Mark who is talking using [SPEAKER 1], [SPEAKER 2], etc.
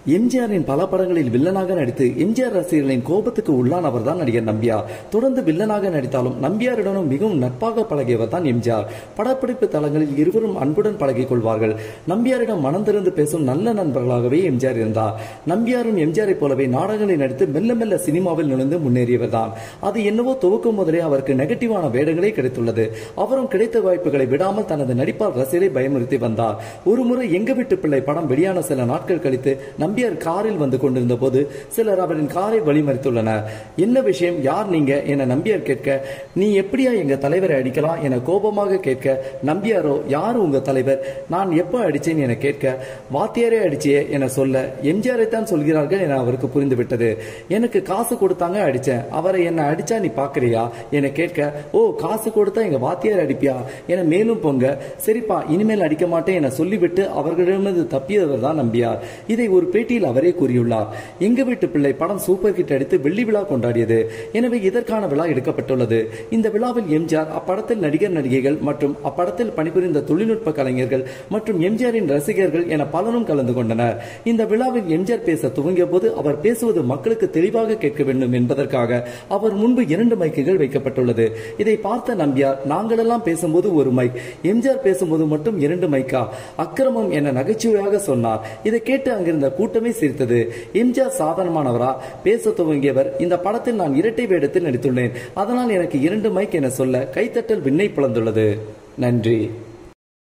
[SPEAKER 1] எம்ஜிஆரின் பல படங்களில் வில்லனாக நடித்து எம்ஜிஆர் ரசிகர்களின் கோபத்துக்கு உள்ளானவர் தான் நடிகர் நம்பியார் தொடர்ந்து வில்லனாக நடித்தாலும் நம்பியாரிடனும் மிகவும் நட்பாக பழகியவர் தான் எம்ஜிஆர் படப்பிடிப்பு தளங்களில் இருவரும் அன்புடன் பழகிக் கொள்வார்கள் நம்பியாரிடம் மனம் திறந்து பேசும் நல்ல நண்பர்களாகவே எம்ஜிஆர் இருந்தார் நம்பியாரும் எம்ஜிஆரை போலவே நாடகங்களில் நடித்து மெல்ல மெல்ல சினிமாவில் நுழைந்து முன்னேறியவர் தான் அது என்னவோ துவக்கும் முதலே அவருக்கு நெகட்டிவான வேடங்களே கிடைத்துள்ளது அவரும் கிடைத்த வாய்ப்புகளை விடாமல் தனது நடிப்பால் ரசிகரை பயமுறுத்தி வந்தார் ஒருமுறை எங்க வீட்டு பிள்ளை படம் வெளியான சில நாட்கள் கழித்து நம்பியார் காரில் வந்து கொண்டிருந்த போது சிலர் அவரின் காரை வழிமறித்துள்ளனர் என்ன விஷயம் யார் நீங்க என நம்பியார் கேட்க நீ எப்படியா எங்க தலைவரை அடிக்கலாம் என கோபமாக கேட்க நம்பியாரோ யார் உங்க தலைவர் நான் எப்ப அடிச்சேன் என கேட்க வாத்தியாரே அடிச்சியே என சொல்ல எம்ஜிஆரை தான் சொல்கிறார்கள் என அவருக்கு புரிந்துவிட்டது எனக்கு காசு கொடுத்தாங்க அடிச்சேன் அவரை என்ன அடிச்சா நீ பாக்குறியா என கேட்க ஓ காசு கொடுத்தா எங்க வாத்தியார் அடிப்பியா என மேலும் பொங்க சரிப்பா இனிமேல் அடிக்க மாட்டேன் என சொல்லிவிட்டு அவர்களிடமிருந்து தப்பியவர் தான் நம்பியார் இதை ஒரு பேட்டியில் அவரே கூறியுள்ளார் எங்க வீட்டு பிள்ளை படம் சூப்பர் ஹிட் அடித்து வெள்ளி விழா கொண்டாடியது எனவே இதற்கான விழா எடுக்கப்பட்டுள்ளது இந்த விழாவில் எம்ஜிஆர் அப்படத்தில் நடிகர் நடிகைகள் மற்றும் அப்படத்தில் பணிபுரிந்த தொழில்நுட்ப கலைஞர்கள் மற்றும் எம்ஜிஆரின் ரசிகர்கள் என பலரும் கலந்து கொண்டனர் இந்த விழாவில் எம்ஜிஆர் பேச துவங்கிய போது அவர் பேசுவது மக்களுக்கு தெளிவாக கேட்க வேண்டும் என்பதற்காக அவர் முன்பு இரண்டு மைக்குகள் வைக்கப்பட்டுள்ளது இதை பார்த்த நம்பியார் நாங்களெல்லாம் பேசும்போது ஒரு மைக் எம்ஜிஆர் பேசும்போது மட்டும் இரண்டு மைக்கா அக்கிரமம் என நகைச்சுவையாக சொன்னார் இதை கேட்டு அங்கிருந்த கூட்டமே சிரித்தது எம்ஜிஆர் சாதாரணமானவரா பேச துவங்கியவர் இந்த படத்தில் நான் இரட்டை வேடத்தில் நடித்துள்ளேன் அதனால் எனக்கு இரண்டு மைக் என சொல்ல கைத்தட்டல் விண்ணை பிளந்துள்ளது நன்றி